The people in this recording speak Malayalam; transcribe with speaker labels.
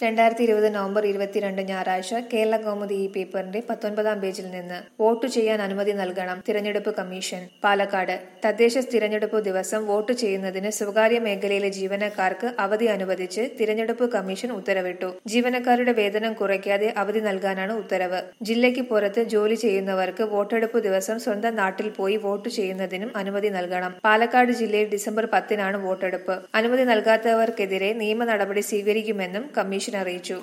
Speaker 1: രണ്ടായിരത്തി ഇരുപത് നവംബർ ഇരുപത്തിരണ്ട് ഞായറാഴ്ച കേരള കൗമുദി ഈ പേപ്പറിന്റെ പത്തൊൻപതാം പേജിൽ നിന്ന് വോട്ട് ചെയ്യാൻ അനുമതി നൽകണം തിരഞ്ഞെടുപ്പ് കമ്മീഷൻ പാലക്കാട് തദ്ദേശ തിരഞ്ഞെടുപ്പ് ദിവസം വോട്ട് ചെയ്യുന്നതിന് സ്വകാര്യ മേഖലയിലെ ജീവനക്കാർക്ക് അവധി അനുവദിച്ച് തിരഞ്ഞെടുപ്പ് കമ്മീഷൻ ഉത്തരവിട്ടു ജീവനക്കാരുടെ വേതനം കുറയ്ക്കാതെ അവധി നൽകാനാണ് ഉത്തരവ് ജില്ലയ്ക്ക് പുറത്ത് ജോലി ചെയ്യുന്നവർക്ക് വോട്ടെടുപ്പ് ദിവസം സ്വന്തം നാട്ടിൽ പോയി വോട്ട് ചെയ്യുന്നതിനും അനുമതി നൽകണം പാലക്കാട് ജില്ലയിൽ ഡിസംബർ പത്തിനാണ് വോട്ടെടുപ്പ് അനുമതി നൽകാത്തവർക്കെതിരെ നിയമ നടപടി സ്വീകരിക്കുമെന്നും കമ്മീഷൻ അറിയിച്ചു